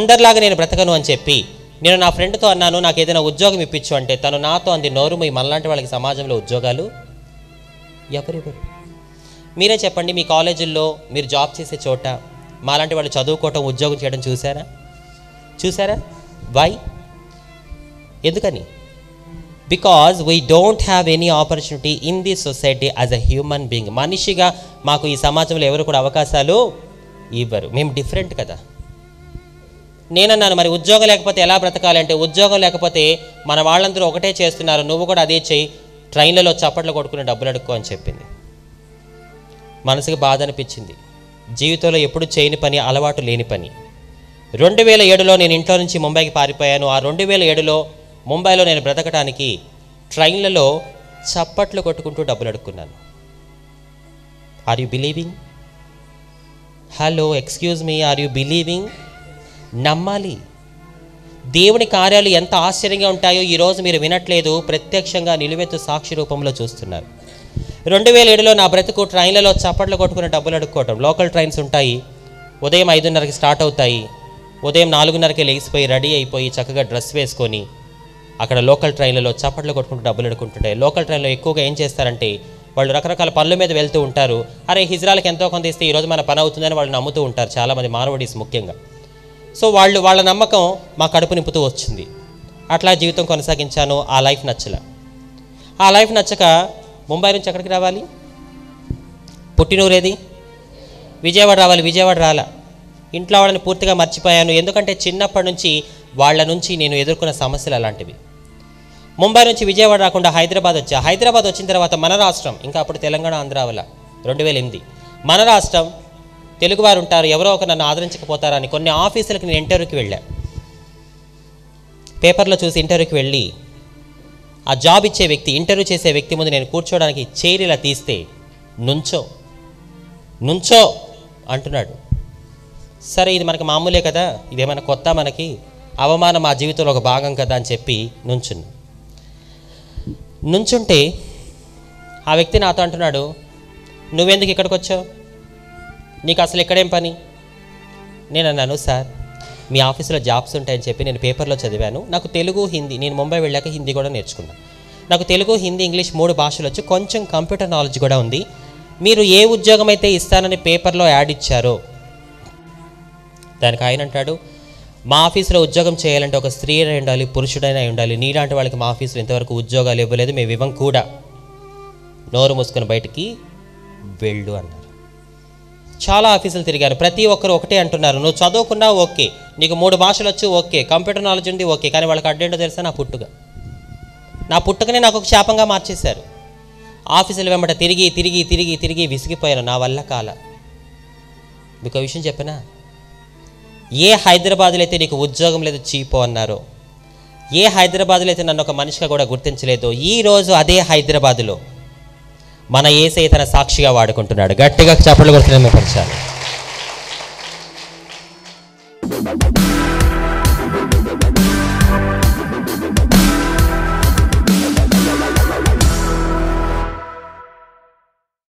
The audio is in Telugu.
అందరిలాగా నేను బ్రతకను అని చెప్పి నేను నా ఫ్రెండ్తో అన్నాను నాకు ఏదైనా ఉద్యోగం ఇప్పించు అంటే తను నాతో అంది నోరు మీ మనలాంటి వాళ్ళకి సమాజంలో ఉద్యోగాలు ఎవరెవరు మీరే చెప్పండి మీ కాలేజీల్లో మీరు జాబ్ చేసే చోట మాలాంటి వాళ్ళు చదువుకోవటం ఉద్యోగం చేయడం చూసారా చూసారా వై ఎందుకని because we don't have any opportunity in the society as a human being మనిషిగా మాకు ఈ సమాజంలో ఎవరు కూడా అవకాశాలు ఇవ్వరు మేము డిఫరెంట్ కదా నేనన్నాను మరి ఉద్యోగం లేకపోతే ఎలా బ్రతకాలి అంటే ఉద్యోగం లేకపోతే మన వాళ్ళందరూ ఒకటే చేస్తున్నారు నువ్వు కూడా అదే చెయ్యి ట్రైన్లలో చప్పట్లు కొట్టుకుని డబ్బులు అడుక్కో అని చెప్పింది మనసుకి బాధ అనిపించింది జీవితంలో ఎప్పుడు చేయని పని అలవాటు లేని పని రెండు వేల ఏడులో నేను ఇంట్లో నుంచి ముంబైకి పారిపోయాను ఆ రెండు వేల ఏడులో ముంబైలో నేను బ్రతకడానికి ట్రైన్లలో చప్పట్లు కొట్టుకుంటూ డబ్బులు అడుక్కున్నాను are you believing hello excuse me are you believing నమ్మాలి దేవుని కార్యాలు ఎంత ఆశ్చర్యంగా ఉంటాయో ఈరోజు మీరు వినట్లేదు ప్రత్యక్షంగా నిలువెత్తు సాక్షి రూపంలో చూస్తున్నారు రెండు వేల ఏడులో నా బ్రతుకు ట్రైన్లలో చప్పట్లు కొట్టుకుని డబ్బులు అడుక్కోవటం లోకల్ ట్రైన్స్ ఉంటాయి ఉదయం ఐదున్నరకి స్టార్ట్ అవుతాయి ఉదయం నాలుగున్నరకి లేచిపోయి రెడీ అయిపోయి చక్కగా డ్రెస్ వేసుకొని అక్కడ లోకల్ ట్రైన్లలో చప్పట్లు కొట్టుకుంటూ డబ్బులు అడుకుంటుంటాయి లోకల్ ట్రైన్లో ఎక్కువగా ఏం చేస్తారంటే వాళ్ళు రకరకాల పనుల మీద వెళ్తూ ఉంటారు అరే హిజ్రాలకు ఎంతో కొంత ఇస్తే ఈరోజు మన పని అవుతుందని వాళ్ళు నమ్ముతూ ఉంటారు చాలామంది మానవడీస్ ముఖ్యంగా సో వాళ్ళు వాళ్ళ నమ్మకం మా కడుపు నింపుతూ వచ్చింది అట్లా జీవితం కొనసాగించాను ఆ లైఫ్ నచ్చల ఆ లైఫ్ నచ్చక ముంబై నుంచి ఎక్కడికి రావాలి పుట్టినూరేది విజయవాడ రావాలి విజయవాడ రాలా ఇంట్లో వాళ్ళని పూర్తిగా మర్చిపోయాను ఎందుకంటే చిన్నప్పటి నుంచి వాళ్ళ నుంచి నేను ఎదుర్కొన్న సమస్యలు అలాంటివి ముంబై నుంచి విజయవాడ రాకుండా హైదరాబాద్ వచ్చా హైదరాబాద్ వచ్చిన తర్వాత మన రాష్ట్రం ఇంకా అప్పుడు తెలంగాణ ఆంధ్ర వల్ల రెండు వేల ఎనిమిది మన రాష్ట్రం తెలుగువారు ఉంటారు ఎవరో ఒక నన్ను ఆదరించకపోతారని కొన్ని ఆఫీసులకు నేను ఇంటర్వ్యూకి వెళ్ళా పేపర్లో చూసి ఇంటర్వ్యూకి వెళ్ళి ఆ జాబ్ ఇచ్చే వ్యక్తి ఇంటర్వ్యూ చేసే వ్యక్తి ముందు నేను కూర్చోవడానికి చైర్ ఇలా తీస్తే నుంచో నుంచో అంటున్నాడు సరే ఇది మనకి మామూలే కదా ఇదేమైనా కొత్త మనకి అవమానం మా జీవితంలో ఒక భాగం కదా అని చెప్పి నుంచున్నా నుంచుంటే ఆ వ్యక్తి నాతో అంటున్నాడు నువ్వెందుకు ఇక్కడికి వచ్చావు నీకు అసలు ఇక్కడేం పని నేను అన్నాను సార్ మీ ఆఫీసులో జాబ్స్ ఉంటాయని చెప్పి నేను పేపర్లో చదివాను నాకు తెలుగు హిందీ నేను ముంబై వెళ్ళాక హిందీ కూడా నేర్చుకున్నాను నాకు తెలుగు హిందీ ఇంగ్లీష్ మూడు భాషలు వచ్చి కొంచెం కంప్యూటర్ నాలెడ్జ్ కూడా ఉంది మీరు ఏ ఉద్యోగం అయితే ఇస్తానని పేపర్లో యాడ్ ఇచ్చారో దానికి ఆయన అంటాడు మా ఆఫీసులో ఉద్యోగం చేయాలంటే ఒక స్త్రీ అయి ఉండాలి పురుషుడైనా అయి ఉండాలి నీలాంటి వాళ్ళకి మా ఆఫీసులో ఇంతవరకు ఉద్యోగాలు ఇవ్వలేదు మేము ఇవ్వం కూడా నోరు మూసుకొని బయటికి వెళ్ళు అన్నారు చాలా ఆఫీసులు తిరిగాను ప్రతి ఒక్కరు ఒకటే అంటున్నారు నువ్వు చదువుకున్నా ఓకే నీకు మూడు భాషలు వచ్చి ఓకే కంప్యూటర్ నాలెడ్జ్ ఉంది ఓకే కానీ వాళ్ళకి అడ్డేంటో తెలుసా నా పుట్టుక నా పుట్టుకనే నాకు ఒక శాపంగా మార్చేశారు ఆఫీసుల వెంబట తిరిగి తిరిగి తిరిగి తిరిగి విసిగిపోయాను నా వల్ల కాల మీకు ఒక విషయం చెప్పనా ఏ హైదరాబాద్లో అయితే నీకు ఉద్యోగం లేదు చీపో అన్నారో ఏ హైదరాబాద్లో అయితే నన్ను ఒక మనిషిగా కూడా గుర్తించలేదు ఈ రోజు అదే హైదరాబాదులో మన ఏసై తన సాక్షిగా వాడుకుంటున్నాడు గట్టిగా చప్పట్లు కొడుతున్నాను పరచాలి